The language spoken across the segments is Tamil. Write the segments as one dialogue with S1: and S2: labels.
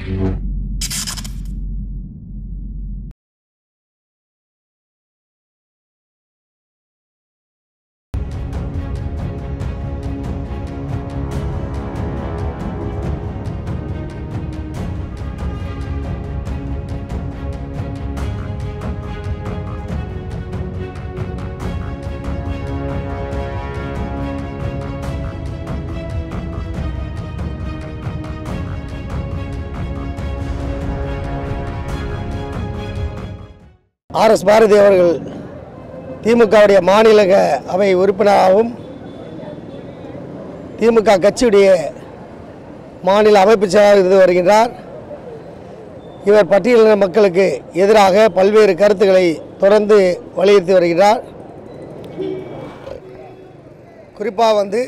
S1: ஆர் எஸ் பாரதி அவர்கள் திமுகவுடைய மாநில க- அவை உறுப்பினராகவும் திமுக கட்சியுடைய மாநில அமைப்பு செயலாளர் இருந்து வருகின்றார் இவர் பட்டியலின மக்களுக்கு எதிராக பல்வேறு கருத்துக்களை தொடர்ந்து வலியுறுத்தி வருகிறார் குறிப்பாக வந்து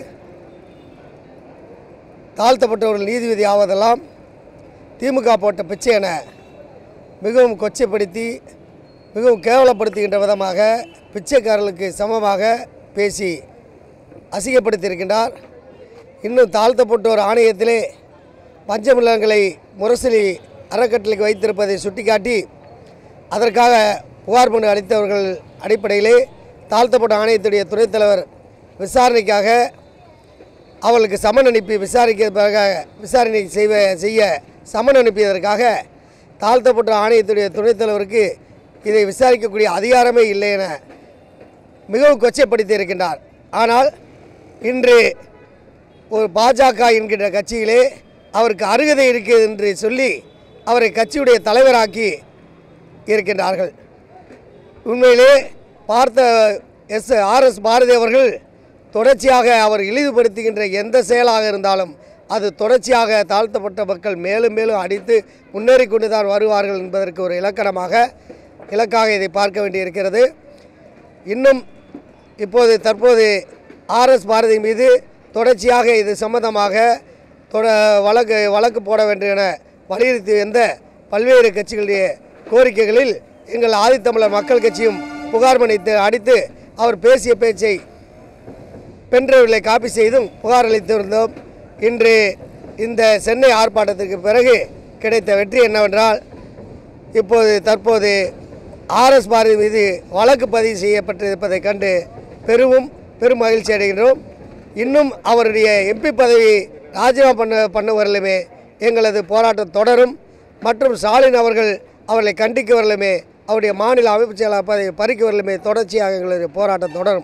S1: தாழ்த்தப்பட்டவர்கள் நீதிபதி ஆவதெல்லாம் திமுக போட்ட பிச்சை என மிகவும் கொச்சைப்படுத்தி மிகவும் கேவலப்படுத்துகின்ற விதமாக பிச்சைக்காரர்களுக்கு சமமாக பேசி அசிங்கப்படுத்தியிருக்கின்றார் இன்னும் தாழ்த்தப்பட்டோர் ஆணையத்திலே பஞ்சமில்லங்களை முரசொலி அறக்கட்டளைக்கு வைத்திருப்பதை சுட்டிக்காட்டி அதற்காக புகார் மனு அளித்தவர்கள் அடிப்படையிலே தாழ்த்தப்பட்ட ஆணையத்துடைய துணைத் தலைவர் விசாரணைக்காக அவர்களுக்கு சமன் அனுப்பி விசாரிக்கிறதுக்காக விசாரணை செய்வ செய்ய சமன் அனுப்பியதற்காக தாழ்த்தப்பட்ட ஆணையத்துடைய துணைத் தலைவருக்கு இதை விசாரிக்கக்கூடிய அதிகாரமே இல்லை என மிகவும் கொச்சைப்படுத்தி இருக்கின்றார் ஆனால் இன்று ஒரு பாஜக என்கின்ற கட்சியிலே அவருக்கு அருகதை இருக்கிறது என்று சொல்லி அவரை கட்சியுடைய தலைவராக்கி இருக்கின்றார்கள் உண்மையிலே பார்த்த எஸ் ஆர்எஸ் பாரதி அவர்கள் தொடர்ச்சியாக அவர் இழிவுபடுத்துகின்ற எந்த செயலாக இருந்தாலும் அது தொடர்ச்சியாக தாழ்த்தப்பட்ட மக்கள் மேலும் மேலும் அடித்து முன்னேறி கொண்டு தான் வருவார்கள் என்பதற்கு ஒரு இலக்கணமாக இலக்காக இதை பார்க்க வேண்டியிருக்கிறது இன்னும் இப்போது தற்போது ஆர்எஸ் பாரதி மீது தொடர்ச்சியாக இது சம்பந்தமாக தொட வழக்கு வழக்கு போட வேண்டும் என வலியுறுத்தி வந்த பல்வேறு கட்சிகளுடைய கோரிக்கைகளில் எங்கள் ஆதித்தமிழர் மக்கள் கட்சியும் புகார் மணித்து அடித்து அவர் பேசிய பேச்சை பென்ட்ரைவில் காப்பி செய்தும் புகார் அளித்திருந்தோம் இன்று இந்த சென்னை ஆர்ப்பாட்டத்திற்கு பிறகு கிடைத்த வெற்றி என்னவென்றால் இப்போது தற்போது ஆர்எஸ் பாரதி மீது வழக்கு பதிவு செய்யப்பட்டிருப்பதைக் கண்டு பெருவும் பெரும் மகிழ்ச்சி அடைகின்றோம் இன்னும் அவருடைய எம்பி பதவி ராஜினாமா பண்ண பண்ணுவதிலுமே எங்களது போராட்டம் தொடரும் மற்றும் ஸ்டாலின் அவர்கள் அவர்களை கண்டிக்க வரலுமே அவருடைய மாநில அமைப்பு செயலாளர் பதவி பறிக்க வரலுமே தொடர்ச்சியாக எங்களது போராட்டம் தொடரும்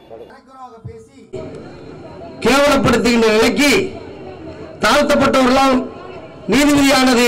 S1: கேவலப்படுத்துகின்ற நிலைக்கு தாழ்த்தப்பட்டவர்களால் நீதிபதியானது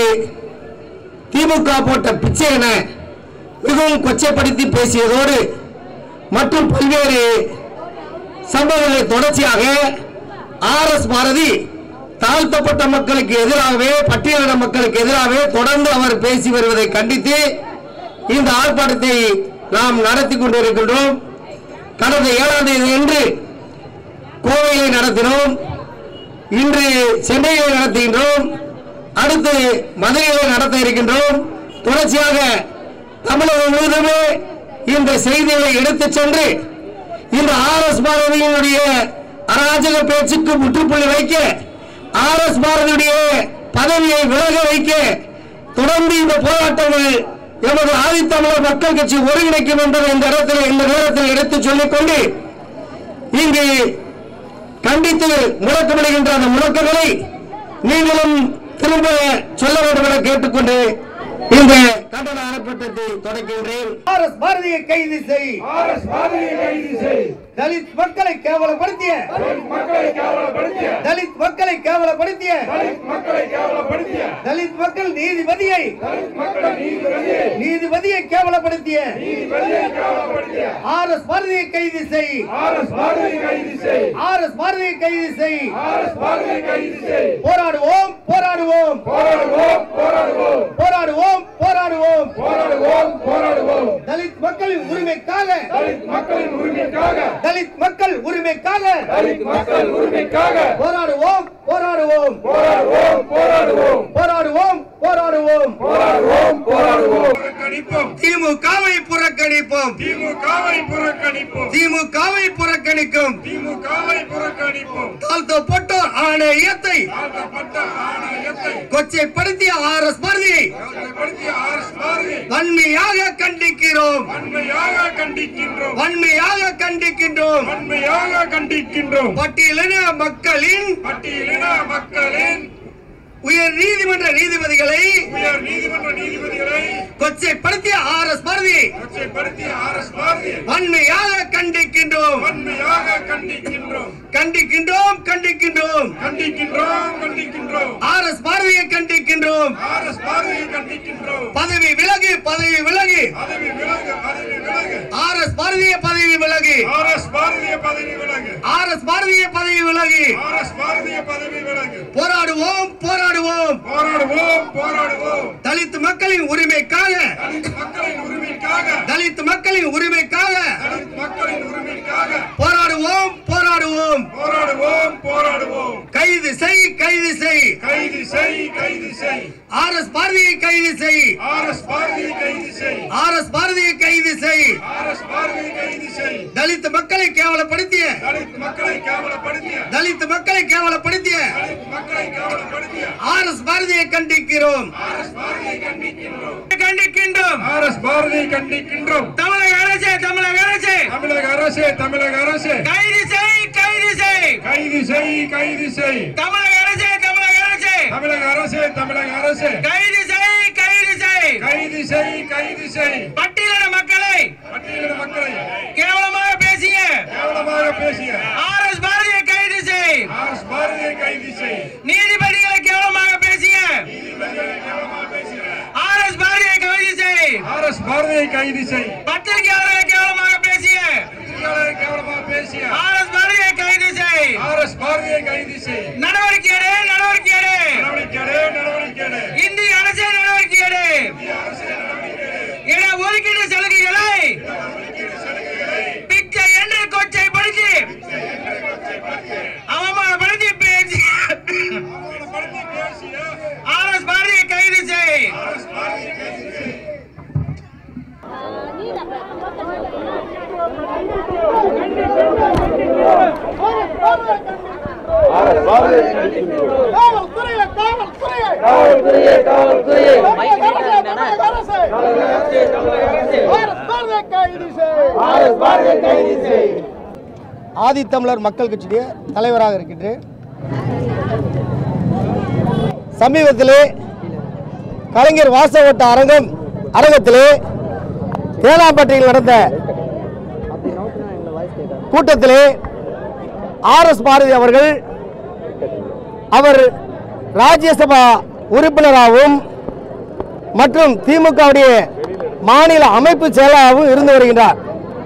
S1: திமுக போட்ட பிச்சை என மிகவும் கொச்சைப்படுத்தி பேசியதோடு மற்றும் பல்வேறு சம்பவங்களை தொடர்ச்சியாக ஆர் எஸ் பாரதி தாழ்த்தப்பட்ட மக்களுக்கு எதிராகவே பட்டியலின மக்களுக்கு எதிராகவே தொடர்ந்து அவர் பேசி வருவதை கண்டித்து இந்த ஆர்ப்பாட்டத்தை நாம் நடத்தி கொண்டிருக்கின்றோம் கடந்த ஏழாம் தேதி அன்று கோவையில் நடத்தினோம் இன்று சென்னையில் நடத்துகின்றோம் அடுத்து மதுரையில் நடத்த இருக்கின்றோம் தொடர்ச்சியாக தமிழகம் முழுவதுமே இந்த செய்திகளை எடுத்துச் சென்று இந்த ஆர் எஸ் பாரதியினுடைய அராஜக பேச்சுக்கு முற்றுப்புள்ளி வைக்க ஆர் எஸ் பாரதியுடைய பதவியை விலக வைக்க தொடர்ந்து இந்த போராட்டங்கள் எமது ஆதித்தமிழர் மக்கள் கட்சி ஒருங்கிணைக்கும் என்பதை இந்த இடத்தில் இந்த நேரத்தில் எடுத்துச் சொல்லிக்கொண்டு இங்கு கண்டித்து முழக்கமிடுகின்ற அந்த முழக்கங்களை நீங்களும் திரும்ப சொல்ல வேண்டும் என கேட்டுக்கொண்டு இந்த கண்டன ஆர்ப்பாட்டத்தை தொடங்குகின்றேன்
S2: ஆர்எஸ் பாரதியை கைது செய்
S3: ஆர்எஸ் பாரதியை கைது செய்
S2: தலித் மக்களை கேவலப்படுத்திய
S3: தலித் மக்களை கேவலப்படுத்திய
S2: தலித் மக்களை கேவலப்படுத்திய
S3: தலித் மக்களை கேவலப்படுத்திய
S2: தலித் மக்கள் நீதிபதியை
S3: தலித் மக்களை நீதிபதியை
S2: நீதிபதியை கேவலப்படுத்திய
S3: நீதிபதியை கேவலப்படுத்திய
S2: ஆர்எஸ் பாரதியை கைது செய்
S3: ஆர்எஸ் பாரதியை கைது செய்
S2: ஆர்எஸ் பாரதியை கைது செய்
S3: ஆர்எஸ் பாரதியை கைது செய்
S2: போராடுவோம் போராடுவோம்
S3: போராடுவோம் போராடுவோம்
S2: போராடுவோம் போராடுவோம்
S3: போராடுவோம் போராடுவோம்
S2: தலித் மக்களின் உரிமைக்காக
S3: தலித் மக்களின் உரிமைக்காக
S2: தலித் மக்கள் உரிமைக்காக
S3: தலித் மக்கள் உரிமைக்காக
S2: போராடுவோம் போராடுவோம்
S3: போராடுவோம் போராடுவோம்
S2: போராடுவோம் போராடுவோம்
S3: போராடுவோம் போராடுவோம் புறக்கணிப்போம்
S2: திமுகவை புறக்கணிப்போம்
S3: திமுகவை புறக்கணிப்போம்
S2: திமுகவை புறக்கணிக்கும்
S3: திமுகவை புறக்கணிப்போம்
S2: தாழ்த்தப்பட்டோர்
S1: ஆணையத்தை
S3: தாழ்த்தப்பட்ட ஆணையத்தை
S1: கொச்சைப்படுத்திய ஆர் எஸ் பாரதியை
S3: கௌரவப்படுத்திய ஆர்எஸ் பாரதி
S1: வன்மையாக கண்டிக்கிறோம்
S3: வன்மையாக கண்டிக்கின்றோம்
S1: வன்மையாக கண்டிக்கின்றோம்
S3: வன்மையாக கண்டிக்கின்றோம்
S1: பட்டியலின மக்களின்
S3: பட்டியலின மக்களின்
S1: உயர் நீதிமன்ற நீதிபதிகளை
S3: உயர் நீதிமன்ற நீதிபதிகளை
S1: கொச்சைப்படுத்திய ஆர் எஸ் பாரதி
S3: கொச்சைப்படுத்திய ஆர்எஸ் பாரதி
S1: வன்மையாக கண்டிக்கின்றோம்
S3: வன்மையாக கண்டிக்கின்றோம்
S1: கண்டிக்கின்றோம் கண்டிக்கின்றோம்
S3: கண்டிக்கின்றோம் கண்டிக்கின்றோம்
S1: ஆர் எஸ் பாரதியை கண்டிக்கின்றோம்
S3: ஆர்எஸ் பாரதியை கண்டிக்கின்றோம்
S1: பதவி விலகு பதவி விலகு
S3: பதவி விலகு பதவி விலகு
S1: ஆர் எஸ் பாரதிய பதவி விலகு
S3: ஆர்எஸ் பாரதிய பதவி விலகு
S1: ஆர் எஸ் பாரதிய பதவி விலகு
S3: ஆர்எஸ் பாரதிய பதவி விலகு
S1: போராடுவோம் போராடுவோம்
S3: போராடுவோம் போராடுவோம்
S1: தலித் மக்களின் உரிமைக்காக
S3: தலித் மக்களின் உரிமைக்காக
S1: தலித் மக்களின் உரிமைக்காக
S3: தலித் மக்களின் உரிமைக்காக
S1: போராடுவோம் போராடுவோம்
S3: போராடுவோம் போராடுவோம்
S1: கைது செய் கைது செய்
S3: கைது செய் கைது செய்
S1: ஆர் எஸ் பாரதியை கைது செய்
S3: ஆர்எஸ் பாரதியை கைது செய்
S1: ஆர் எஸ் பாரதியை கைது செய்
S3: ஆர்எஸ் பாரதியை கைது செய்
S1: தலித் மக்களை கேவலப்படுத்திய
S3: தலித் மக்களை கேவலப்படுத்திய
S1: தலித் மக்களை கேவலப்படுத்திய
S3: தலித் மக்களை கேவலப்படுத்திய
S1: ஆர் எஸ் பாரதியை கண்டிக்கிறோம்
S3: ஆர்எஸ் பாரதியை கண்டிக்கின்றோம்
S1: கண்டிக்கின்றோம்
S3: ஆர்எஸ் பாரதியை கண்டிக்கின்றோம்
S1: தமிழக அரசு தமிழக அரசு
S3: தமிழக அரசு தமிழக அரசு
S1: கைது செய் கைது செய்
S3: கைது செய் கைது செய்
S1: தமிழக அரசு தமிழக அரசு
S3: தமிழக அரசு தமிழக அரசு
S1: கைது செய் கைது செய்
S3: கைது செய் கைது செய்
S1: பட்டியலின மக்களை
S3: பட்டியலின மக்களை
S1: கேவலமாக பேசிய
S3: கேவலமாக பேசிய
S1: ஆர் எஸ் பாரதியை கைது செய்
S3: ஆர்எஸ் பாரதியை கைது செய்
S1: நீதிபதிகளை கேவலமாக பேசிய ஆர் எஸ் பாரதியை கைது செய்
S3: ஆர்எஸ் பாரதியை கைது செய்
S1: பத்திரிகையாளர்களை கேவலமாக பேசிய
S3: பத்திரிகையாளரை கேவலமாக பேசிய
S1: ஆர் எஸ் பாரதியை கைது செய்
S3: ஆர்எஸ் பாரதியை கைது செய்
S1: நடவடிக்கை எடு நடவடிக்கை எடு
S3: நடவடிக்கை எடு, நடவடிக்கை எடு.
S1: இந்திய அரசே நடவடிக்கை எடு இட ஒதுக்கீடு சலுகைகளை பிச்சை என்று கொச்சைப்படுத்தி அவமானப்படுத்தி பேசி
S3: அவமானப்படுத்தி பேசிய
S1: ஆர் எஸ் பாரதியை கைது செய்
S4: காவல்துறையை காவல்துறையை
S5: காவல்துறையே காவல்துறையே
S4: கைது செய்
S1: ஆதித்தமிழர் மக்கள் கட்சியுடைய தலைவராக இருக்கின்றேன் சமீபத்திலே கலைஞர் வாசவட்ட அரங்கம் அரங்கத்திலே தேனாம்பட்டியில் நடந்த கூட்டத்திலே ஆர் எஸ் பாரதி அவர்கள் அவர் ராஜ்யசபா உறுப்பினராகவும் மற்றும் திமுகவுடைய மாநில அமைப்பு செயலாளராகவும் இருந்து வருகின்றார்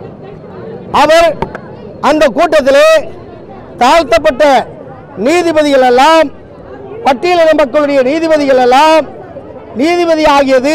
S1: அவர் அந்த கூட்டத்திலே தாழ்த்தப்பட்ட நீதிபதிகள் எல்லாம் பட்டியலின மக்களுடைய நீதிபதிகள் எல்லாம் நீதிபதி ஆகியது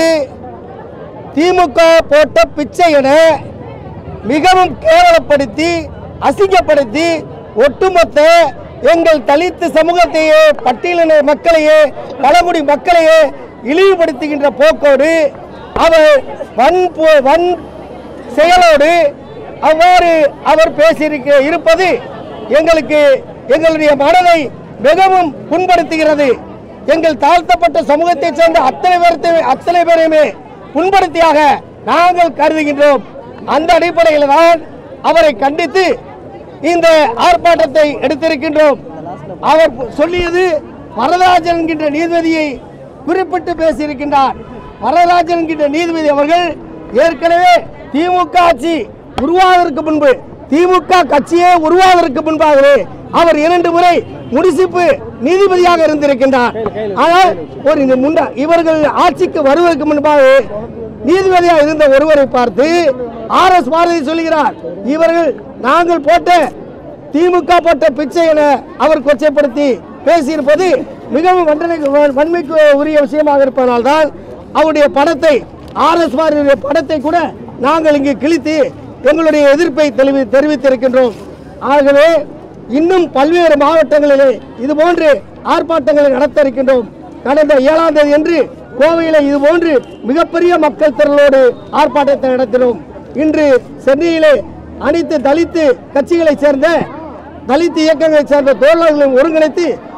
S1: திமுக போட்ட பிச்சை என மிகவும் கேவலப்படுத்தி அசிங்கப்படுத்தி ஒட்டுமொத்த எங்கள் தலித்து சமூகத்தையே பட்டியலின மக்களையே பழங்குடி மக்களையே இழிவுபடுத்துகின்ற போக்கோடு அவர் வன் போ- வன் செயலோடு அவ்வாறு அவர் பேசியிருக்க இருப்பது எங்களுக்கு எங்களுடைய மனதை மிகவும் புண்படுத்துகிறது எங்கள் தாழ்த்தப்பட்ட சமூகத்தைச் சேர்ந்த அத்தனை பேர்த்தை அத்தனை பேரையுமே புண்படுத்தியாக நாங்கள் கருதுகின்றோம் அந்த அடிப்படையில் தான் அவரை கண்டித்து இந்த ஆர்ப்பாட்டத்தை எடுத்திருக்கின்றோம் அவர் சொல்லியது வரதராஜன் என்கின்ற நீதிபதியை குறிப்பிட்டு பேசியிருக்கின்றார் வரதராஜன் என்கின்ற நீதிபதி அவர்கள் ஏற்கனவே திமுக ஆட்சி உருவாவதற்கு முன்பு திமுக கட்சியே உருவாவதற்கு முன்பாகவே அவர் இரண்டு முறை முனிசிப்பு நீதிபதியாக இருந்திருக்கின்றார் ஆனால் ஒரு இந்த முன்ன இவர்கள் ஆட்சிக்கு வருவதற்கு முன்பாக நீதிபதியாக இருந்த ஒருவரை பார்த்து ஆர் எஸ் பாரதி சொல்கிறார் இவர்கள் நாங்கள் போட்ட திமுக போட்ட பிச்சை என அவர் கொச்சைப்படுத்தி பேசியிருப்பது மிகவும் வண்டனைக்கு வன்மைக்கு உரிய விஷயமாக இருப்பதனால்தான் அவருடைய படத்தை ஆர் எஸ் பாரதியுடைய படத்தை கூட நாங்கள் இங்கு கிழித்து எங்களுடைய எதிர்ப்பை தெரிவி தெரிவித்திருக்கின்றோம் ஆகவே இன்னும் பல்வேறு மாவட்டங்களிலே இது போன்று ஆர்ப்பாட்டங்களை நடத்த இருக்கின்றோம் கடந்த ஏழாம் தேதி அன்று கோவையிலே இது போன்று மிகப்பெரிய மக்கள் திரளோடு ஆர்ப்பாட்டத்தை நடத்தினோம் இன்று சென்னையிலே அனைத்து தலித்து கட்சிகளைச் சேர்ந்த தலித் இயக்கங்களைச் சேர்ந்த தோழர்களையும் ஒருங்கிணைத்து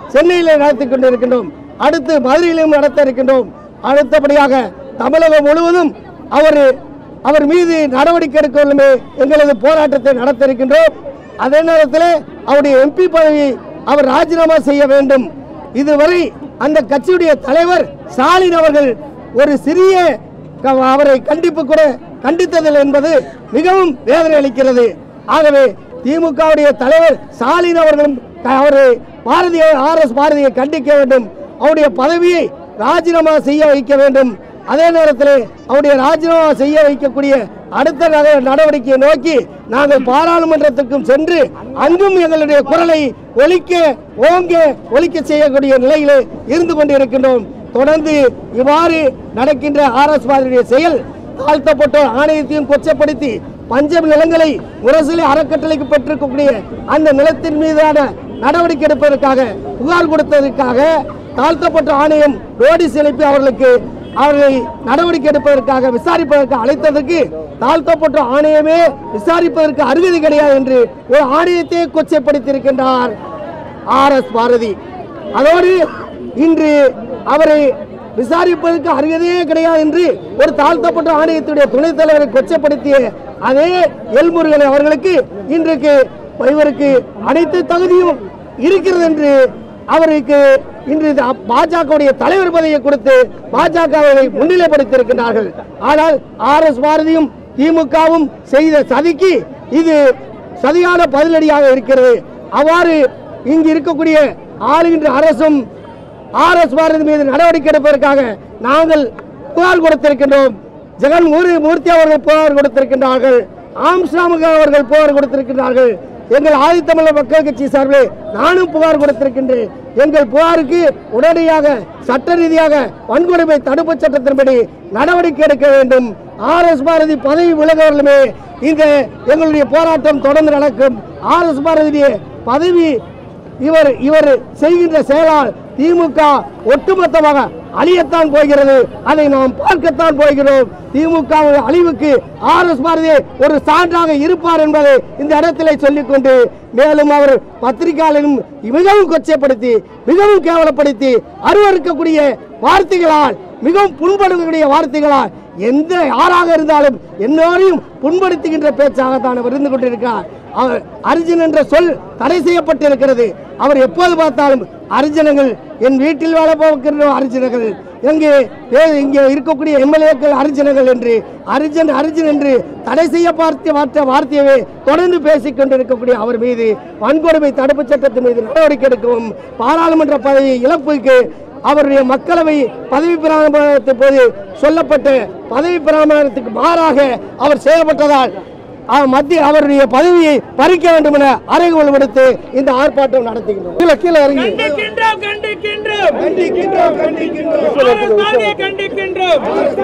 S1: சென்னையிலே நடத்தி கொண்டிருக்கின்றோம் அடுத்து மதுரையிலும் நடத்த இருக்கின்றோம் அடுத்தபடியாக தமிழகம் முழுவதும் அவர் அவர் மீது நடவடிக்கை எடுக்க வேண்டுமே எங்களது போராட்டத்தை நடத்த இருக்கின்றோம் அதே நேரத்தில் அவருடைய எம்பி பதவியை அவர் ராஜினாமா செய்ய வேண்டும் இதுவரை அந்த கட்சியுடைய தலைவர் ஸ்டாலின் அவர்கள் ஒரு சிறிய க- அவரை கண்டிப்பு கூட கண்டித்ததில்லை என்பது மிகவும் வேதனை அளிக்கிறது ஆகவே திமுகவுடைய தலைவர் ஸ்டாலின் அவர்களும் க- அவரை பாரதிய ஆர் எஸ் பாரதியை கண்டிக்க வேண்டும் அவருடைய பதவியை ராஜினாமா செய்ய வைக்க வேண்டும் அதே நேரத்தில் அவருடைய ராஜினாமா செய்ய வைக்கக்கூடிய அடுத்த நக- நடவடிக்கையை நோக்கி நாங்கள் பாராளுமன்றத்துக்கும் சென்று அங்கும் எங்களுடைய குரலை ஒலிக்க ஓங்க ஒலிக்க செய்யக்கூடிய நிலையிலே இருந்து கொண்டிருக்கின்றோம் தொடர்ந்து இவ்வாறு நடக்கின்ற ஆர்எஸ் பாரதியுடைய செயல் தாழ்த்தப்பட்டோர் ஆணையத்தையும் கொச்சப்படுத்தி பஞ்சம் நிலங்களை முரசொலி அறக்கட்டளைக்கு பெற்றிருக்கக்கூடிய அந்த நிலத்தின் மீதான நடவடிக்கை எடுப்பதற்காக புகார் கொடுத்ததற்காக தாழ்த்தப்பட்ட ஆணையம் நோட்டீஸ் எழுப்பி அவர்களுக்கு அவர்களை நடவடிக்கை எடுப்பதற்காக விசாரிப்பதற்கு அழைத்ததற்கு தாழ்த்தப்பட்ட ஆணையமே விசாரிப்பதற்கு அருகதை கிடையாது என்று ஒரு ஆணையத்தை கொச்சைப்படுத்தியிருக்கின்றார் ஆர் எஸ் பாரதி அதோடு இன்று அவரை விசாரிப்பதற்கு அருகதையே கிடையாது என்று ஒரு தாழ்த்தப்பட்ட ஆணையத்துடைய துணைத் தலைவரை கொச்சப்படுத்திய அதே எல்முருகன் அவர்களுக்கு இன்றைக்கு இவருக்கு அனைத்து தகுதியும் இருக்கிறது என்று அவருக்கு இன்று பாஜகவுடைய தலைவர் பதவியை கொடுத்து பாஜகவை முன்னிலைப்படுத்தியிருக்கிறார்கள் ஆனால் ஆர் எஸ் பாரதியும் திமுகவும் செய்த சதிக்கு இது சரியான பதிலடியாக இருக்கிறது அவ்வாறு இங்கு இருக்கக்கூடிய ஆளுகின்ற அரசும் ஆர் எஸ் பாரதி மீது நடவடிக்கை எடுப்பதற்காக நாங்கள் புகார் கொடுத்திருக்கின்றோம் ஜெகன் மூரி மூர்த்தி அவர்கள் புகார் கொடுத்திருக்கின்றார்கள் ஆம்ஸ்டாமுக அவர்கள் புகார் கொடுத்திருக்கிறார்கள் எங்கள் ஆதித்தமிழர் மக்கள் கட்சி சார்பில் நானும் புகார் கொடுத்திருக்கின்றேன் எங்கள் புகாருக்கு உடனடியாக சட்ட ரீதியாக வன்கொடுமை தடுப்பு சட்டத்தின்படி நடவடிக்கை எடுக்க வேண்டும் ஆர் எஸ் பாரதி பதவி விலகவர்களுமே இந்த எங்களுடைய போராட்டம் தொடர்ந்து நடக்கும் ஆர் எஸ் பாரதியுடைய பதவி இவர் இவர் செய்கின்ற செயலால் திமுக ஒட்டுமொத்தமாக அழியத்தான் போகிறது அதை நாம் பார்க்கத்தான் போகிறோம் திமுக அழிவுக்கு ஆர் எஸ் பாரதி ஒரு சான்றாக இருப்பார் என்பதை இந்த இடத்திலே சொல்லிக்கொண்டு மேலும் அவர் பத்திரிகையாளரும் மிகவும் கொச்சைப்படுத்தி மிகவும் கேவலப்படுத்தி அருவருக்கக்கூடிய வார்த்தைகளால் மிகவும் புண்படுத்தக்கூடிய வார்த்தைகளால் எந்த யாராக இருந்தாலும் எல்லோரையும் புண்படுத்துகின்ற பேச்சாகத்தான் அவர் இருந்து கொண்டிருக்கிறார் அவர் அர்ஜுன் என்ற சொல் தடை செய்யப்பட்டிருக்கிறது அவர் எப்போது பார்த்தாலும் அர்ஜுனங்கள் என் வீட்டில் வேலை பார்க்கின்ற அர்ஜுனர்கள் எங்கே வே- இங்கே இருக்கக்கூடிய எம்எல்ஏக்கள் அர்ஜுனர்கள் என்று அர்ஜுன் அர்ஜுன் என்று தடை செய்ய பார்த்து வார்த்தை வார்த்தையவே தொடர்ந்து பேசிக் கொண்டிருக்கக்கூடிய அவர் மீது வன்கொடுமை தடுப்பு சட்டத்தின் மீது நடவடிக்கை எடுக்கவும் பாராளுமன்ற பதவி இழப்புக்கு அவருடைய மக்களவை பதவி பிரமாணத்தின் போது சொல்லப்பட்ட பதவி பிரமாணத்துக்கு மாறாக அவர் செயல்பட்டதால் அவர் மத்திய அவருடைய பதவியை பறிக்க வேண்டும் என அறைகோல் விடுத்து இந்த ஆர்ப்பாட்டம் நடத்துகின்றோம் கீழே கீழே இறங்கி
S5: கண்டிக்கின்றோம் கண்டிக்கின்றோம்
S1: கண்டிக்கின்றோம் கண்டிக்கின்றோம்
S5: ஆர்எஸ் பாரதியை கண்டிக்கின்றோம்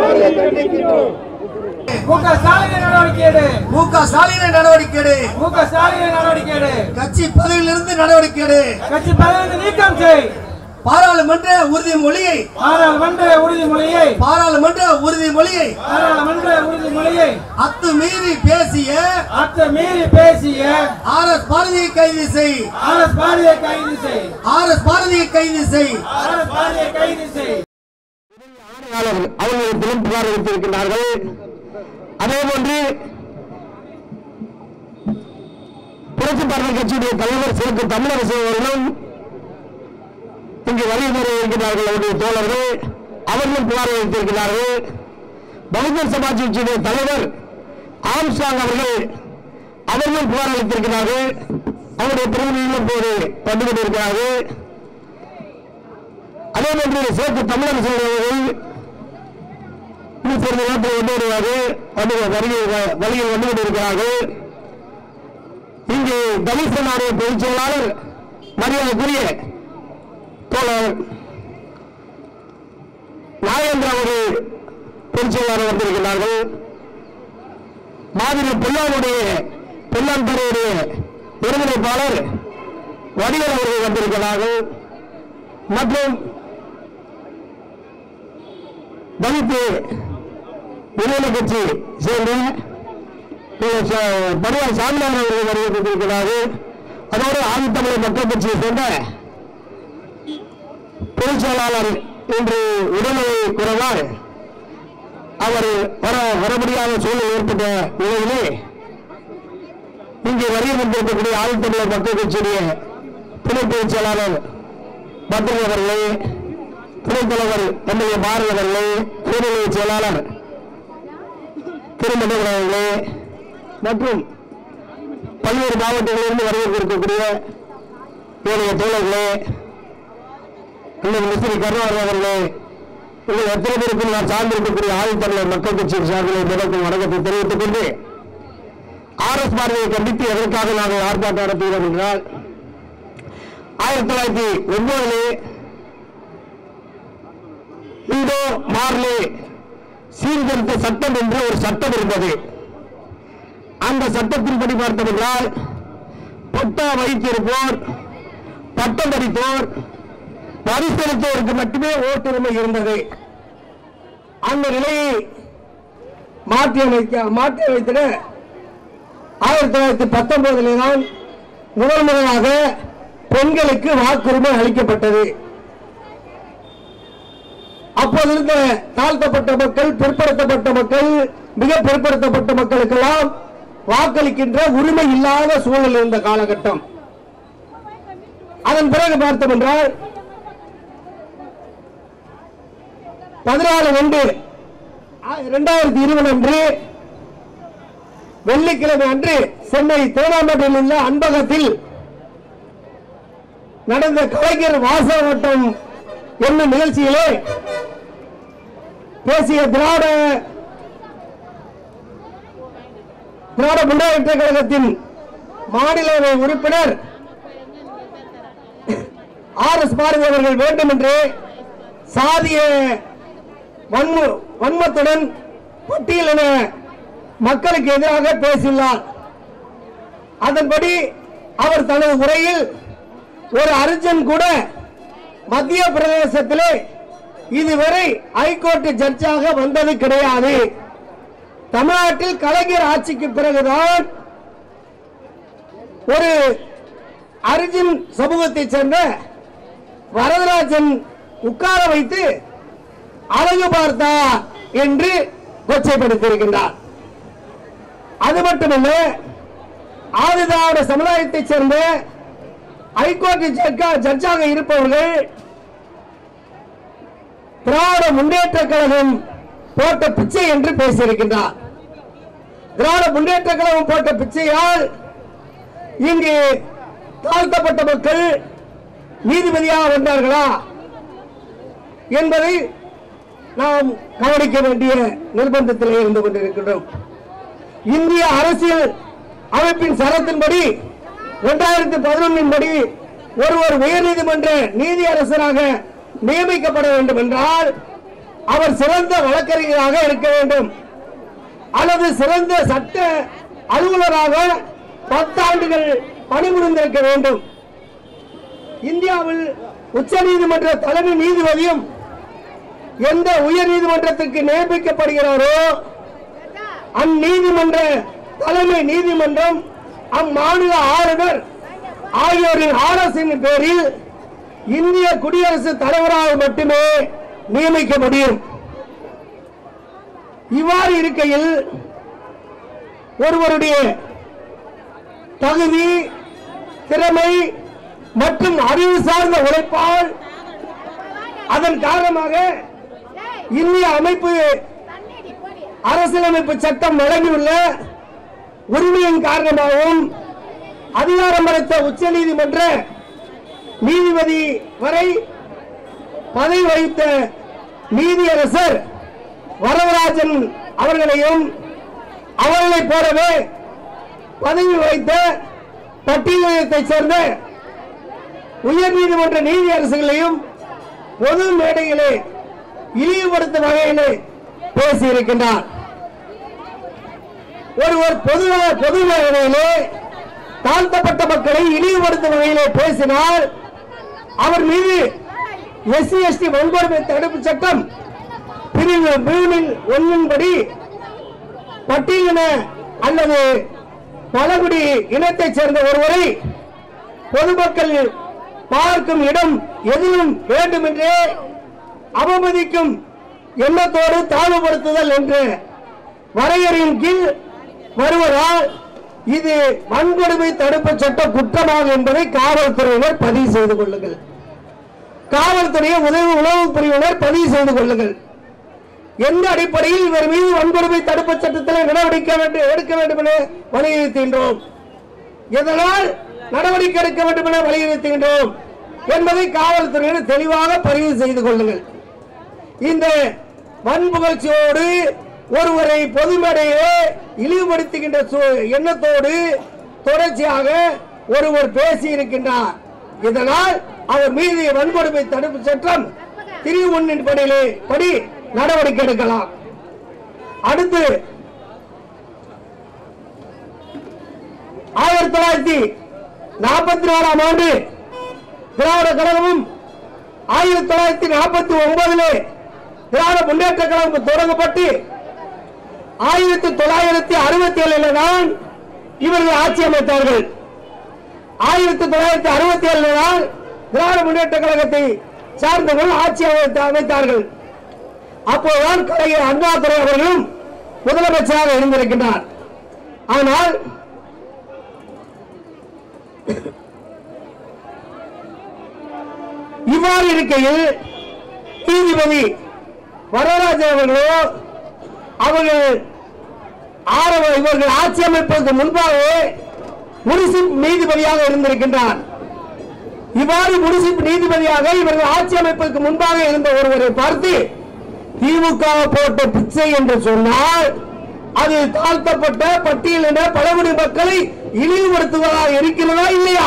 S6: முக ஸ்டாலின் நடவடிக்கை எடு
S1: மு க ஸ்டாலினை நடவடிக்கை எடு
S6: முக ஸ்டாலின் நடவடிக்கை எடு
S1: கட்சி பதவியிலிருந்து நடவடிக்கை எடு
S6: கட்சி பதவி நீக்கம் செய்
S1: பாராளுமன்ற உறுதிமொழியை
S6: பாராளுமன்ற உறுதிமொழியை
S1: பாராளுமன்ற உறுதிமொழியை
S6: பாராளுமன்ற உறுதிமொழியை
S1: அத்துமீறி பேசிய
S6: அத்த மீறி பேசிய
S1: ஆர் எஸ் பாரதியை கைது செய்
S6: ஆர் எஸ் பாரதியை கைது செய்
S1: ஆர் எஸ் பாரதியை கைது செய்
S6: ஆர் எஸ் பாரதியை கைது செய்
S1: அவர்களிடத்திலும் புகார் அளித்திருக்கிறார்கள் அதே போன்று புரட்சி பாரத கட்சியுடைய தலைவர் சிறப்பு தமிழரசு அவர்களும் இங்கு வருகை இருக்கிறார்கள் அவருடைய தோழர்கள் அவர்களும் புகார் அளித்திருக்கிறார்கள் பகுஜன் சமாஜ் கட்சியுடைய தலைவர் ஆம்ஸ்டாங் அவர்கள் அவர்களும் புகார் அளித்திருக்கிறார்கள் அவருடைய பிரதிநிதிகளும் போது வந்து கொண்டிருக்கிறார்கள் அதே போன்று சேர்த்து தமிழரசு அவர்கள் இன்னும் சிறிது நேரத்தில் வந்து வருவார்கள் வந்து வருகை வழியில் வந்து கொண்டிருக்கிறார்கள் இங்கு தலிசனாருடைய பொதுச் செயலாளர் மரியாதைக்குரிய தோழர் நாகேந்திர அவர்கள் பொதுச் செயலாளர் வந்திருக்கிறார்கள் மாதிரி பொல்லானுடைய பொல்லான் துறையுடைய ஒருங்கிணைப்பாளர் வடிவல் அவர்கள் வந்திருக்கிறார்கள் மற்றும் தலித்து விடுதலை கட்சி சேர்ந்த படுவார் சாமிநாதன் அவர்கள் வருகை கொண்டிருக்கிறார்கள் அதோடு ஆதித்தமிழர் மக்கள் கட்சியை சேர்ந்த பொதுச் செயலாளர் இன்று உடல்நிலை குறைவால் அவர் வர வர முடியாத சூழல் ஏற்பட்ட நிலையிலே இங்கே வருகை வந்திருக்கக்கூடிய ஆதித்தமிழர் மக்கள் கட்சியுடைய துணை பொதுச் செயலாளர் பத்ரி அவர்களே துணைத் தலைவர் நம்முடைய பாரதி அவர்களே துணைநிலை செயலாளர் திருமணம் அவர்களே மற்றும் பல்வேறு மாவட்டங்களிலிருந்து வருகை இருக்கக்கூடிய ஏழைய தோழர்களே இன்னும் மிஸ்ரி கருணாநிதி அவர்களே உங்கள் எத்தனை பேருக்கும் நான் சார்ந்திருக்கக்கூடிய ஆதித்தமிழர் மக்கள் கட்சியின் சார்பில் முதற்கும் வணக்கத்தை தெரிவித்துக் கொண்டு ஆர்எஸ் பார்வையை கண்டித்து எதற்காக நாங்கள் ஆர்ப்பாட்டம் நடத்துகிறோம் என்றால் ஆயிரத்தி தொள்ளாயிரத்தி ஒன்பதிலே இந்தோ மார்லே சீர்திருத்த சட்டம் என்று ஒரு சட்டம் இருந்தது அந்த சட்டத்தின்படி பார்த்தோம் என்றால் பட்டா வைத்திருப்போர் பட்டம் படித்தோர் வரி செலுத்துவோருக்கு மட்டுமே ஓட்டுரிமை இருந்தது அந்த நிலையை மாற்றி அமைக்க மாற்றி அமைத்திட ஆயிரத்தி தொள்ளாயிரத்தி பத்தொன்பதுல தான் முதல் முதலாக பெண்களுக்கு வாக்குரிமை அளிக்கப்பட்டது அப்போது இருந்த தாழ்த்தப்பட்ட மக்கள் பிற்படுத்தப்பட்ட மக்கள் மிக பிற்படுத்தப்பட்ட மக்களுக்கெல்லாம் வாக்களிக்கின்ற உரிமை இல்லாத சூழல் இருந்த காலகட்டம் அதன் பிறகு பார்த்தோம் என்றால் பதினாலு ரெண்டு இரண்டாயிரத்தி இருபது அன்று வெள்ளிக்கிழமை அன்று சென்னை தேனாம்பேட்டையில் உள்ள அன்பகத்தில் நடந்த கலைஞர் வாசகோட்டம் என்னும் நிகழ்ச்சியிலே பேசிய திராவிட திராவிட முன்னேற்ற கழகத்தின் மாநிலவை உறுப்பினர் ஆர் எஸ் பாரதி அவர்கள் வேண்டும் என்று சாதிய வன்ம- வன்மத்துடன் பட்டியலின மக்களுக்கு எதிராக பேசியுள்ளார் அதன்படி அவர் தனது உரையில் ஒரு அர்ஜுன் கூட மத்திய பிரதேசத்திலே இதுவரை ஹைகோர்ட் ஜட்ஜாக வந்தது கிடையாது தமிழ்நாட்டில் கலைஞர் ஆட்சிக்கு பிறகுதான் ஒரு அர்ஜுன் சமூகத்தைச் சேர்ந்த வரதராஜன் உட்கார வைத்து அழகு பார்த்தா என்று கொச்சைப்படுத்தியிருக்கின்றார் அது மட்டுமல்ல ஆதிதாவிட சமுதாயத்தைச் சேர்ந்த ஹைகோர்ட் ஜட்ஜா- ஜட்ஜாக இருப்பவர்கள் திராவிட முன்னேற்ற கழகம் போட்ட பிச்சை என்று பேசியிருக்கின்றார் திராவிட முன்னேற்ற கழகம் போட்ட பிச்சையால் இங்கு தாழ்த்தப்பட்ட மக்கள் நீதிபதியாக வந்தார்களா என்பதை நாம் கவனிக்க வேண்டிய நிர்பந்தத்திலே இருந்து கொண்டிருக்கின்றோம் இந்திய அரசியல் அமைப்பின் சரத்தின்படி இரண்டாயிரத்தி பதினொன்னின் படி ஒருவர் உயர்நீதிமன்ற நீதியரசராக நியமிக்கப்பட வேண்டும் என்றால் அவர் சிறந்த வழக்கறிஞராக இருக்க வேண்டும் அல்லது சிறந்த சட்ட அலுவலராக பத்தாண்டுகள் பணிபுரிந்திருக்க வேண்டும் இந்தியாவில் உச்ச நீதிமன்ற தலைமை நீதிபதியும் எந்த உயர் நீதிமன்றத்திற்கு நியமிக்கப்படுகிறாரோ அந்நீதிமன்ற தலைமை நீதிமன்றம் அம்மாநில ஆளுநர் ஆகியோரின் ஆலோசனை பேரில் இந்திய குடியரசுத் தலைவராக மட்டுமே நியமிக்க முடியும் இவ்வாறு இருக்கையில் ஒருவருடைய தகுதி திறமை மற்றும் அறிவு சார்ந்த உழைப்பால் அதன் காரணமாக இந்திய அமைப்பு அரசியலமைப்பு சட்டம் வழங்கியுள்ள உரிமையின் காரணமாகவும் அதிகாரம் அளித்த உச்ச நீதிமன்ற நீதிபதி வரை பதவி வகித்த நீதியரசர் வரதராஜன் அவர்களையும் அவர்களைப் போலவே பதவி வகித்த பட்டியலத்தைச் சேர்ந்த உயர் நீதிமன்ற நீதியரசுகளையும் பொது மேடையிலே இழிவுபடுத்தும் வகையிலே பேசியிருக்கின்றார் ஒருவர் பொது பொது மேடையிலே தாழ்த்தப்பட்ட மக்களை இழிவுபடுத்தும் வகையிலே பேசினால் அவர் மீது எஸ்சி எஸ்டி வன்கொடுமை தடுப்பு சட்டம் பிரிவு பிரிவினில் ஒன்றின்படி பட்டியலின அல்லது பழங்குடி இனத்தைச் சேர்ந்த ஒருவரை பொதுமக்கள் பார்க்கும் இடம் எதிலும் வேண்டுமென்றே அவமதிக்கும் எண்ணத்தோடு தாழ்வுபடுத்துதல் என்று வரையறையின் கீழ் வருவதால் இது வன்கொடுமை தடுப்பு சட்ட குற்றமாகும் என்பதை காவல்துறையினர் பதிவு செய்து கொள்ளுங்கள் காவல்துறையை உதவி உளவு பிரிவினர் பதிவு செய்து கொள்ளுங்கள் எந்த அடிப்படையில் இவர் மீது வன்கொடுமை தடுப்பு சட்டத்தில் நடவடிக்கை வேண்டும் எடுக்க வேண்டும் என வலியுறுத்துகின்றோம் எதனால் நடவடிக்கை எடுக்க வேண்டும் என வலியுறுத்துகின்றோம் என்பதை காவல்துறையினர் தெளிவாக பதிவு செய்து கொள்ளுங்கள் இந்த வன்புகழ்ச்சியோடு ஒருவரை பொதுமேடையே இழிவுபடுத்துகின்ற சு- எண்ணத்தோடு தொடர்ச்சியாக ஒருவர் பேசி இருக்கின்றார் இதனால் அவர் மீது வன்கொடுமை தடுப்பு சட்டம் திரிவு ஒன்றின் படியிலே படி நடவடிக்கை எடுக்கலாம் அடுத்து ஆயிரத்தி தொள்ளாயிரத்தி நாற்பத்தி நாலாம் ஆண்டு திராவிட கழகமும் ஆயிரத்தி தொள்ளாயிரத்தி நாற்பத்தி ஒன்பதிலே திராவிட முன்னேற்ற கழகம் தொடங்கப்பட்டு ஆயிரத்தி தொள்ளாயிரத்தி அறுபத்தி ஏழுல தான் இவர்கள் ஆட்சி அமைத்தார்கள் ஆயிரத்தி தொள்ளாயிரத்தி அறுபத்தி ஏழுல தான் திராவிட முன்னேற்ற கழகத்தை சார்ந்தவர்கள் ஆட்சி அமைத்த- அமைத்தார்கள் அப்போதுதான் கலைஞர் அண்ணாதுரை அவர்களும் முதலமைச்சராக இருந்திருக்கின்றார் ஆனால் இவ்வாறு இருக்கையில் நீதிபதி வரராஜன் அவர்களோ அவர்கள் ஆரம்ப இவர்கள் ஆட்சி அமைப்பதற்கு முன்பாகவே முனிசிப் நீதிபதியாக இருந்திருக்கின்றார் இவ்வாறு முனிசிப் நீதிபதியாக இவர்கள் ஆட்சி அமைப்பதற்கு முன்பாக இருந்த ஒருவரை பார்த்து திமுக போட்ட பிச்சை என்று சொன்னால் அது தாழ்த்தப்பட்ட பட்டியலின பழங்குடி மக்களை இழிவுபடுத்துவதாக இருக்கிறதா இல்லையா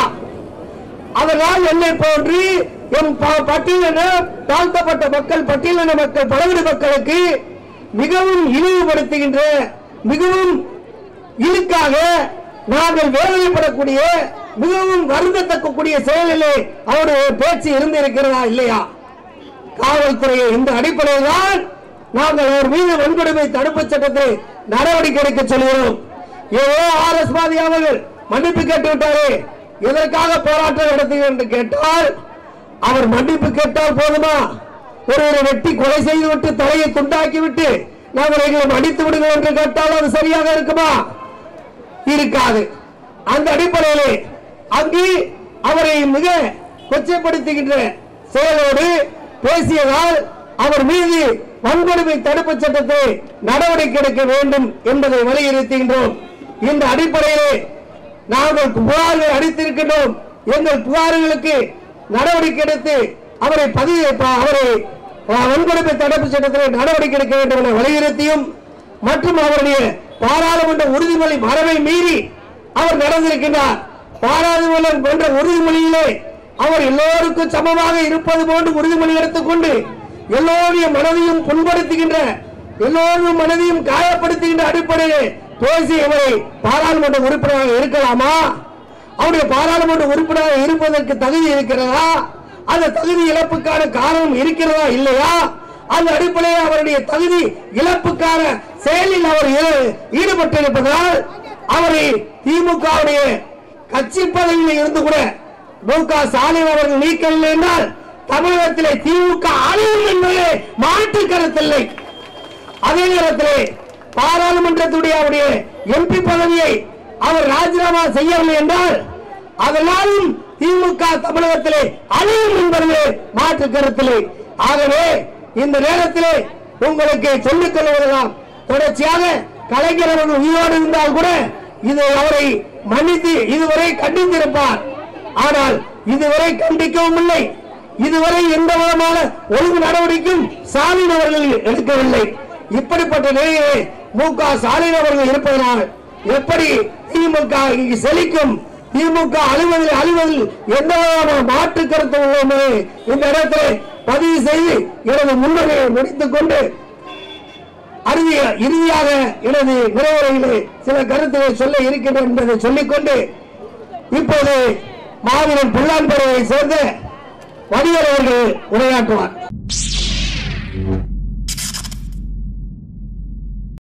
S1: அதனால் என்னை போன்று எம் ப- பட்டியலின தாழ்த்தப்பட்ட மக்கள் பட்டியலின மக்கள் பழங்குடி மக்களுக்கு மிகவும் இழிவுபடுத்துகின்ற மிகவும் இழுக்காக நாங்கள் வேதனைப்படக்கூடிய மிகவும் வருந்தத்தக்கக்கூடிய செயலிலே அவருடைய பேச்சு இருந்திருக்கிறதா இல்லையா காவல்துறையை இந்த அடிப்படையில் தான் நாங்கள் அவர் மீது வன்கொடுமை தடுப்பு சட்டத்தை நடவடிக்கை எடுக்க சொல்கிறோம் ஏதோ ஆர் எஸ் பாதி அவர்கள் மன்னிப்பு கேட்டு விட்டாரே எதற்காக போராட்டம் நடத்துகிறேன் என்று கேட்டால் அவர் மன்னிப்பு கேட்டால் போதுமா ஒருவரை வெட்டி கொலை செய்து விட்டு தலையை துண்டாக்கி விட்டு நாங்கள் எங்களை மன்னித்து விடுங்கள் என்று கேட்டால் அது சரியாக இருக்குமா இருக்காது அந்த அடிப்படையிலே அங்கு அவரை மிக கொச்சைப்படுத்துகின்ற செயலோடு பேசியதால் அவர் மீது வன்கொடுமை தடுப்பு சட்டத்தை நடவடிக்கை எடுக்க வேண்டும் என்பதை வலியுறுத்துகின்றோம் இந்த அடிப்படையிலே நாங்கள் புகார்கள் அளித்திருக்கின்றோம் எங்கள் புகார்களுக்கு நடவடிக்கை எடுத்து அவரை பதிவு அவரை அஹ், வன்கொடுமை தடுப்பு சட்டத்தில் நடவடிக்கை எடுக்க வேண்டும் என வலியுறுத்தியும் மற்றும் அவருடைய பாராளுமன்ற உறுதிமொழி மரபை மீறி அவர் நடந்திருக்கின்றார் பாராளுமன்றம் என்ற உறுதிமொழியிலே அவர் எல்லோருக்கும் சமமாக இருப்பது போன்று உறுதிமொழி எடுத்துக்கொண்டு எல்லோருடைய மனதையும் புண்படுத்துகின்ற எல்லோரும் மனதையும் காயப்படுத்துகின்ற அடிப்படையிலே பேசி இவரை பாராளுமன்ற உறுப்பினராக இருக்கலாமா அவருடைய பாராளுமன்ற உறுப்பினராக இருப்பதற்கு தகுதி இருக்கிறதா அந்த தகுதி இழப்புக்கான காரணம் இருக்கிறதா இல்லையா அந்த அடிப்படையில் அவருடைய தகுதி இழப்புக்கான செயலில் அவர் ஈ- ஈடுபட்டிருப்பதால் அவரை திமுகவுடைய கட்சி பதவியில் இருந்து கூட மு க ஸ்டாலின் அவர்கள் நீக்கவில்லை என்றால் தமிழகத்திலே திமுக அழியும் என்பது மாற்று கருத்தில்லை அதே நேரத்திலே பாராளுமன்றத்துடைய அவருடைய எம்பி பதவியை அவர் ராஜினாமா செய்யவில்லை என்றால் அதனாலும் திமுக தமிழகத்திலே அழியும் என்பதிலே மாற்று கருத்தில்லை ஆகவே இந்த நேரத்திலே உங்களுக்கு சொல்லிக் கொள்வதெல்லாம் தொடர்ச்சியாக கலைஞர் அவர்கள் உயிரோடு இருந்தால் கூட இது அவரை மன்னித்து இதுவரை கண்டித்திருப்பார் ஆனால் இதுவரை கண்டிக்கவும் இல்லை இதுவரை எந்த விதமான ஒழுங்கு நடவடிக்கையும் ஸ்டாலின் அவர்கள் எடுக்கவில்லை இப்படிப்பட்ட நிலையிலே மு க ஸ்டாலின் அவர்கள் இருப்பதனால் எப்படி திமுக இங்கு செழிக்கும் திமுக அழிவதில் அழிவதில் எந்த விதமான மாற்று கருத்து உள்ளோமே இந்த இடத்தில் பதிவு செய்து எனது முன்னுரையை முடித்துக் கொண்டு அறுதிய இறுதியாக எனது நிறைவுரையிலே சில கருத்துக்களை சொல்ல இருக்கின்றன என்பதை சொல்லிக்கொண்டு இப்போது மாவீரன் புல்லான்பேரையை சேர்ந்த வடிவர் அவர்கள் உரையாற்றுவார்